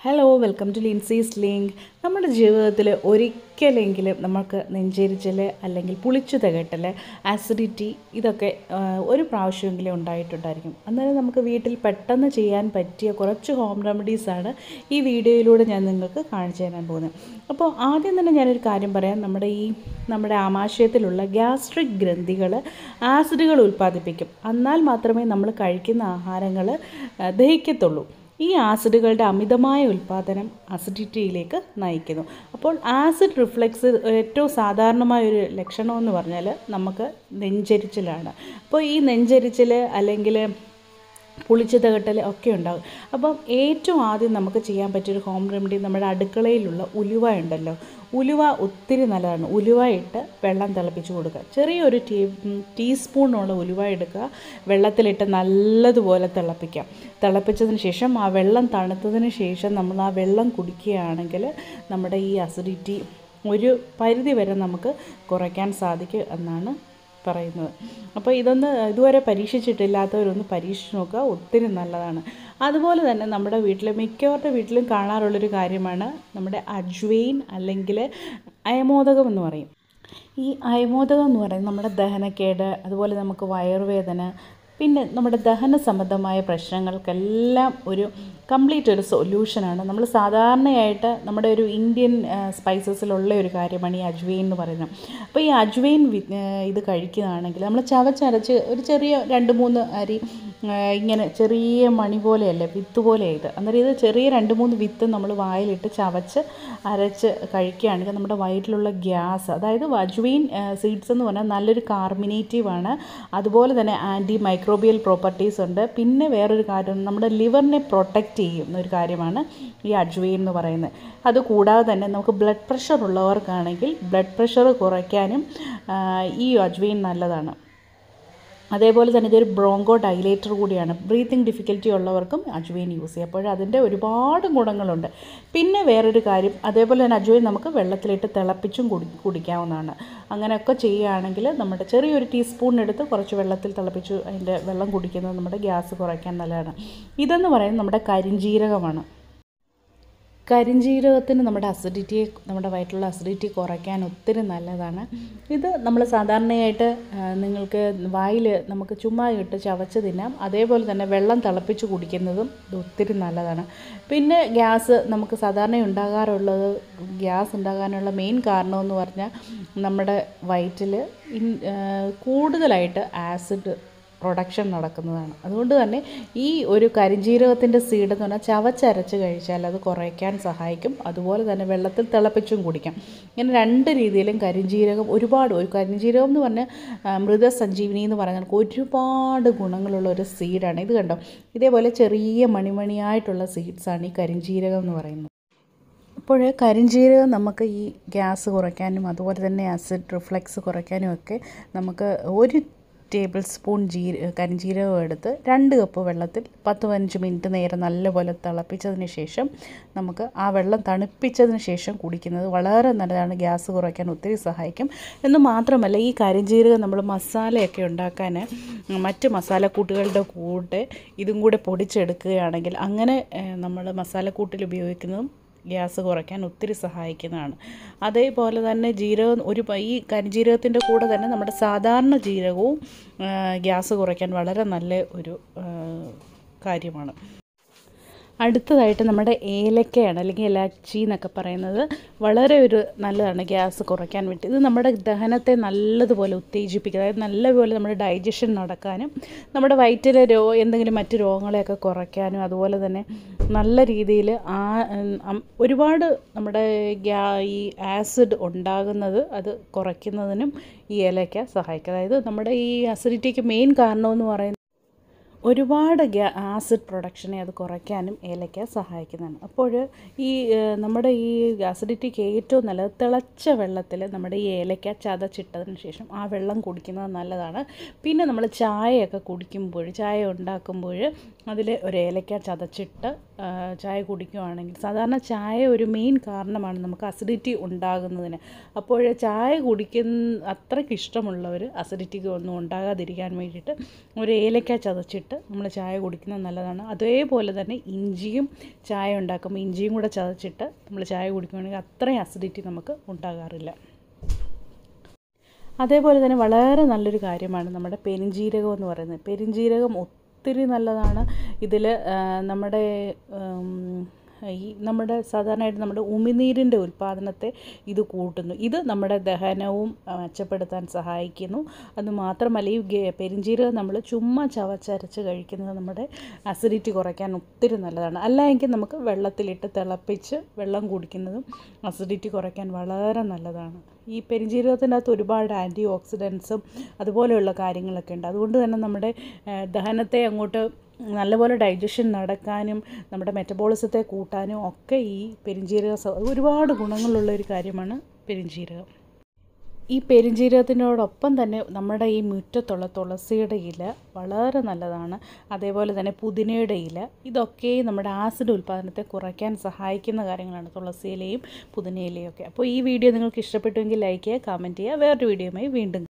hello welcome to ലിൻസീസ് link നമ്മുടെ ജീവിതത്തിൽ ഒരിക്കലെങ്കിലും നമുക്ക് നെഞ്ചെരിച്ചൽ അല്ലെങ്കിൽ പുളിച്ചു തികട്ടൽ ആസിഡിറ്റി ഇതൊക്കെ ആ, ഒരു പ്രാവശ്യമെങ്കിലും ഉണ്ടായിട്ടുണ്ടായിരിക്കും അന്നേരം നമുക്ക് വീട്ടിൽ പെട്ടെന്ന് ചെയ്യാൻ പറ്റിയ കുറച്ച് ഹോം റെമഡീസാണ് ഈ വീഡിയോയിലൂടെ ഞാൻ നിങ്ങൾക്ക് കാണിച്ചു തരാൻ പോകുന്നത് അപ്പോൾ ആദ്യം തന്നെ ഞാനൊരു കാര്യം പറയാം നമ്മുടെ ഈ നമ്മുടെ ആമാശയത്തിലുള്ള ഗ്യാസ്ട്രിക് ഗ്രന്ഥികൾ ആസിഡുകൾ ഉൽപ്പാദിപ്പിക്കും എന്നാൽ മാത്രമേ നമ്മൾ കഴിക്കുന്ന ആഹാരങ്ങൾ ആ, ദഹിക്കത്തുള്ളൂ ഈ ആസിഡുകളുടെ അമിതമായ ഉൽപ്പാദനം അസിഡിറ്റിയിലേക്ക് നയിക്കുന്നു അപ്പോൾ ആസിഡ് റിഫ്ലെക്സ് ഏറ്റവും സാധാരണമായ ഒരു ലക്ഷണം എന്ന് പറഞ്ഞാൽ നമുക്ക് നെഞ്ചരിച്ചിലാണ് അപ്പോൾ ഈ നെഞ്ചരിച്ചിൽ അല്ലെങ്കിൽ പുളിച്ചു തകട്ടൽ ഒക്കെ ഉണ്ടാകും അപ്പം ഏറ്റവും ആദ്യം നമുക്ക് ചെയ്യാൻ പറ്റിയൊരു ഹോം റെമഡി നമ്മുടെ അടുക്കളയിലുള്ള ഉലുവ ഉണ്ടല്ലോ ഉലുവ ഒത്തിരി നല്ലതാണ് ഉലുവ ഇട്ട് വെള്ളം തിളപ്പിച്ച് കൊടുക്കുക ചെറിയൊരു ടീ ടീസ്പൂണുള്ള ഉലുവ എടുക്കുക വെള്ളത്തിലിട്ട് നല്ലതുപോലെ തിളപ്പിക്കാം തിളപ്പിച്ചതിന് ശേഷം ആ വെള്ളം തണുത്തതിന് ശേഷം നമ്മൾ ആ വെള്ളം കുടിക്കുകയാണെങ്കിൽ നമ്മുടെ ഈ അസിഡിറ്റി ഒരു പരിധി വരെ നമുക്ക് കുറയ്ക്കാൻ സാധിക്കും എന്നാണ് പറയുന്നത് അപ്പോൾ ഇതൊന്ന് ഇതുവരെ പരീക്ഷിച്ചിട്ടില്ലാത്തവരൊന്ന് പരീക്ഷിച്ച് നോക്കുക ഒത്തിരി നല്ലതാണ് അതുപോലെ തന്നെ നമ്മുടെ വീട്ടിൽ മിക്കവരുടെ വീട്ടിലും കാണാറുള്ളൊരു കാര്യമാണ് നമ്മുടെ അജ്വൈൻ അല്ലെങ്കിൽ അയമോദകം എന്ന് പറയും ഈ അയമോദകം എന്ന് പറയുന്നത് നമ്മുടെ ദഹനക്കേട് അതുപോലെ നമുക്ക് വയറുവേദന പിന്നെ നമ്മുടെ ദഹന സംബന്ധമായ പ്രശ്നങ്ങൾക്കെല്ലാം ഒരു കംപ്ലീറ്റ് ഒരു സൊല്യൂഷനാണ് നമ്മൾ സാധാരണയായിട്ട് നമ്മുടെ ഒരു ഇന്ത്യൻ സ്പൈസസിലുള്ള ഒരു കാര്യമാണ് ഈ അജ്വൈൻ എന്ന് പറയുന്നത് അപ്പോൾ ഈ അജ്വൈൻ വി- ആ, ഇത് കഴിക്കുകയാണെങ്കിൽ നമ്മൾ ചവച്ചരച്ച് ഒരു ചെറിയ രണ്ട് മൂന്ന് അരി ആ, ഇങ്ങനെ ചെറിയ മണി പോലെയല്ലേ വിത്ത് പോലെ ഇത് അന്നേരം ഇത് ചെറിയ രണ്ട് മൂന്ന് വിത്ത് നമ്മൾ വായിലിട്ട് ചവച്ച് അരച്ച് കഴിക്കുകയാണെങ്കിൽ നമ്മുടെ വയറ്റിലുള്ള ഗ്യാസ് അതായത് അജ്വൈൻ സീഡ്സ് എന്ന് പറഞ്ഞാൽ നല്ലൊരു കാർമിനേറ്റീവ് ആണ് അതുപോലെ തന്നെ ആൻറ്റി മൈക്രോബിയൽ പ്രോപ്പർട്ടീസ് ഉണ്ട് പിന്നെ വേറൊരു കാര്യം നമ്മുടെ ലിവറിനെ പ്രൊട്ടക്റ്റ് ചെയ്യുന്ന ഒരു കാര്യമാണ് ഈ അജ്വൈൻ എന്ന് പറയുന്നത് അതുകൂടാതെ തന്നെ നമുക്ക് ബ്ലഡ് പ്രഷർ ഉള്ളവർക്കാണെങ്കിൽ ബ്ലഡ് പ്രഷർ കുറയ്ക്കാനും ആ, ഈ അജ്വൈൻ നല്ലതാണ് അതേപോലെ തന്നെ ഇതൊരു ബ്രോങ്കോ ഡൈലേറ്റർ കൂടിയാണ് ബ്രീത്തിങ് ഡിഫിക്കൽറ്റി ഉള്ളവർക്കും അജ്വൈൻ യൂസ് ചെയ്യാം അപ്പോൾ അതിൻ്റെ ഒരുപാട് ഗുണങ്ങളുണ്ട് പിന്നെ വേറൊരു കാര്യം അതേപോലെ തന്നെ അജ്വൈൻ നമുക്ക് വെള്ളത്തിലിട്ട് തിളപ്പിച്ചും കുടി കുടിക്കാവുന്നതാണ് അങ്ങനെയൊക്കെ ചെയ്യുകയാണെങ്കിൽ നമ്മുടെ ചെറിയൊരു ടീസ്പൂൺ എടുത്ത് കുറച്ച് വെള്ളത്തിൽ തിളപ്പിച്ച് അതിൻ്റെ വെള്ളം കുടിക്കുന്നത് നമ്മുടെ ഗ്യാസ് കുറയ്ക്കാൻ നല്ലതാണ് ഇതെന്ന് പറയുന്നത് നമ്മുടെ കരിഞ്ജീരകമാണ് കരിഞ്ജീരകത്തിന് നമ്മുടെ അസിഡിറ്റിയെ നമ്മുടെ വയറ്റിലുള്ള അസിഡിറ്റി കുറയ്ക്കാൻ ഒത്തിരി നല്ലതാണ് ഇത് നമ്മൾ സാധാരണയായിട്ട് ആ, നിങ്ങൾക്ക് വായിൽ നമുക്ക് ചുമ്മാ ഇട്ട് ചവച്ച് തിന്നാം അതേപോലെ തന്നെ വെള്ളം തിളപ്പിച്ച് കുടിക്കുന്നതും ഇത് ഒത്തിരി നല്ലതാണ് പിന്നെ ഗ്യാസ് നമുക്ക് സാധാരണ ഉണ്ടാകാറുള്ളത് ഗ്യാസ് ഉണ്ടാകാനുള്ള മെയിൻ കാരണമെന്ന് പറഞ്ഞാൽ നമ്മുടെ വയറ്റിൽ ഇൻ ആ, കൂടുതലായിട്ട് ആസിഡ് പ്രൊഡക്ഷൻ നടക്കുന്നതാണ് അതുകൊണ്ട് തന്നെ ഈ ഒരു കരിഞ്ജീരകത്തിൻ്റെ സീഡ് എന്ന് പറഞ്ഞാൽ ചവച്ചരച്ച് കഴിച്ചാൽ അത് കുറയ്ക്കാൻ സഹായിക്കും അതുപോലെ തന്നെ വെള്ളത്തിൽ തിളപ്പിച്ചും കുടിക്കാം ഇങ്ങനെ രണ്ട് രീതിയിലും കരിഞ്ജീരകം ഒരുപാട് ഒരു കരിഞ്ജീരകം എന്ന് പറഞ്ഞാൽ ആ, മൃതസഞ്ജീവിനി എന്ന് പറഞ്ഞാൽ ഒരുപാട് ഗുണങ്ങളുള്ള ഒരു സീഡാണ് ഇത് കണ്ടോ ഇതേപോലെ ചെറിയ മണിമണിയായിട്ടുള്ള സീഡ്സാണ് ഈ കരിഞ്ജീരകം എന്ന് പറയുന്നത് അപ്പോൾ കരിഞ്ജീരകം നമുക്ക് ഈ ഗ്യാസ് കുറയ്ക്കാനും അതുപോലെ തന്നെ ആസിഡ് റിഫ്ലക്സ് കുറയ്ക്കാനും ഒക്കെ നമുക്ക് ഒരു ടേബിൾ സ്പൂൺ ജീര കരിഞ്ജീരകം എടുത്ത് രണ്ട് കപ്പ് വെള്ളത്തിൽ പത്ത് പതിനഞ്ച് മിനിറ്റ് നേരം നല്ലപോലെ തിളപ്പിച്ചതിന് ശേഷം നമുക്ക് ആ വെള്ളം തണുപ്പിച്ചതിന് ശേഷം കുടിക്കുന്നത് വളരെ നല്ലതാണ് ഗ്യാസ് കുറയ്ക്കാൻ ഒത്തിരി സഹായിക്കും എന്ന് മാത്രമല്ല ഈ കരിഞ്ജീരകം നമ്മൾ മസാലയൊക്കെ ഉണ്ടാക്കാൻ മറ്റ് മസാലക്കൂട്ടുകളുടെ കൂടെ ഇതും കൂടെ പൊടിച്ചെടുക്കുകയാണെങ്കിൽ അങ്ങനെ നമ്മൾ മസാലക്കൂട്ടിൽ ഉപയോഗിക്കുന്നതും ഗ്യാസ് കുറയ്ക്കാൻ ഒത്തിരി സഹായിക്കുന്നതാണ് അതേപോലെ തന്നെ ജീരകം ഒരു പ- ഈ കരിഞ്ജീരകത്തിൻ്റെ കൂടെ തന്നെ നമ്മുടെ സാധാരണ ജീരകവും ആ, ഗ്യാസ് കുറയ്ക്കാൻ വളരെ നല്ല ഒരു ആ, കാര്യമാണ് അടുത്തതായിട്ട് നമ്മുടെ ഏലക്കയാണ് അല്ലെങ്കിൽ ഇലാച്ചി എന്നൊക്കെ പറയുന്നത് വളരെ ഒരു നല്ലതാണ് ഗ്യാസ് കുറയ്ക്കാൻ വേണ്ടി ഇത് നമ്മുടെ ദഹനത്തെ നല്ലതുപോലെ ഉത്തേജിപ്പിക്കുക അതായത് നല്ലപോലെ നമ്മുടെ ഡൈജഷൻ നടക്കാനും നമ്മുടെ വയറ്റിലെ രോ എന്തെങ്കിലും മറ്റ് രോഗങ്ങളെയൊക്കെ കുറയ്ക്കാനും അതുപോലെ തന്നെ നല്ല രീതിയിൽ ആ ഉം, അം- ഒരുപാട് നമ്മുടെ ഗ്യാ ഈ ആസിഡ് ഉണ്ടാകുന്നത് അത് കുറയ്ക്കുന്നതിനും ഈ ഏലക്ക സഹായിക്കും അതായത് നമ്മുടെ ഈ അസിഡിറ്റിക്ക് മെയിൻ കാരണമെന്ന് പറയുന്നത് ഒരുപാട് ഗ്യാ ആസിഡ് പ്രൊഡക്ഷനെ അത് കുറയ്ക്കാനും ഏലക്ക സഹായിക്കുന്നതാണ് അപ്പോൾ ഈ ഏഹ്, നമ്മുടെ ഈ അസിഡിറ്റിക്ക് ഏറ്റവും നല്ലത് തിളച്ച വെള്ളത്തിൽ നമ്മുടെ ഈ ഏലക്ക ചതച്ചിട്ടതിന് ശേഷം ആ വെള്ളം കുടിക്കുന്നത് നല്ലതാണ് പിന്നെ നമ്മൾ ചായയൊക്കെ കുടിക്കുമ്പോൾ ചായ ഉണ്ടാക്കുമ്പോൾ അതിൽ ഒരു ഏലക്ക ചതച്ചിട്ട് ആ, ചായ കുടിക്കുകയാണെങ്കിൽ സാധാരണ ചായ ഒരു മെയിൻ കാരണമാണ് നമുക്ക് അസിഡിറ്റി ഉണ്ടാകുന്നതിന് അപ്പോൾ ചായ കുടിക്കുന്ന അത്രയ്ക്ക് ഇഷ്ടമുള്ളവർ അസിഡിറ്റിക്ക് ഒന്നും ഉണ്ടാകാതിരിക്കാൻ വേണ്ടിയിട്ട് ഒരു ഏലക്ക ചതച്ചിട്ട് ഇട്ട് നമ്മൾ ചായ കുടിക്കുന്നത് നല്ലതാണ് അതേപോലെ തന്നെ ഇഞ്ചിയും ചായ ഉണ്ടാക്കുമ്പോൾ ഇഞ്ചിയും കൂടെ ചതച്ചിട്ട് നമ്മൾ ചായ കുടിക്കുകയാണെങ്കിൽ അത്രയും അസിഡിറ്റി നമുക്ക് ഉണ്ടാകാറില്ല അതേപോലെ തന്നെ വളരെ നല്ലൊരു കാര്യമാണ് നമ്മുടെ പെരിഞ്ജീരകം എന്ന് പറയുന്നത് പെരിഞ്ജീരകം ഒത്തിരി നല്ലതാണ് ഇതിൽ നമ്മുടെ ഉം, ഈ നമ്മുടെ സാധാരണയായിട്ട് നമ്മുടെ ഉമിനീരിൻ്റെ ഉൽപ്പാദനത്തെ ഇത് കൂട്ടുന്നു ഇത് നമ്മുടെ ദഹനവും ആ, മെച്ചപ്പെടുത്താൻ സഹായിക്കുന്നു അത് മാത്രമല്ല ഈ ഗെ- പെരിഞ്ജീരകം നമ്മൾ ചുമ്മാ ചവച്ചരച്ച് കഴിക്കുന്നത് നമ്മുടെ അസിഡിറ്റി കുറയ്ക്കാൻ ഒത്തിരി നല്ലതാണ് അല്ല എങ്കിൽ നമുക്ക് വെള്ളത്തിലിട്ട് തിളപ്പിച്ച് വെള്ളം കുടിക്കുന്നതും അസിഡിറ്റി കുറയ്ക്കാൻ വളരെ നല്ലതാണ് ഈ പെരിഞ്ജീരകത്തിൻ്റെ അകത്ത് ഒരുപാട് ആൻറ്റി ഓക്സിഡൻസും അതുപോലെയുള്ള കാര്യങ്ങളൊക്കെ ഉണ്ട് അതുകൊണ്ട് തന്നെ നമ്മുടെ ആ, ദഹനത്തെ അങ്ങോട്ട് നല്ലപോലെ ഡൈജഷൻ നടക്കാനും നമ്മുടെ മെറ്റബോളിസത്തെ കൂട്ടാനും ഒക്കെ ഈ പെരിഞ്ജീരക സ- ഒരുപാട് ഗുണങ്ങളുള്ള ഒരു കാര്യമാണ് പെരിഞ്ജീരകം ഈ പെരിഞ്ജീരകത്തിനോടൊപ്പം തന്നെ നമ്മുടെ ഈ മുറ്റത്തുള്ള തുളസിയുടെ ഇല വളരെ നല്ലതാണ് അതേപോലെ തന്നെ പുതിനയുടെ ഇല ഇതൊക്കെ നമ്മുടെ ആസിഡ് ഉൽപ്പാദനത്തെ കുറയ്ക്കാൻ സഹായിക്കുന്ന കാര്യങ്ങളാണ് തുളസി ഇലയും പുതിന ഇലയും ഒക്കെ അപ്പോൾ ഈ വീഡിയോ നിങ്ങൾക്ക് ഇഷ്ടപ്പെട്ടുവെങ്കിൽ ലൈക്ക് ചെയ്യുക കമൻറ്റ് ചെയ്യുക വേറൊരു വീഡിയോയുമായി വീണ്ടും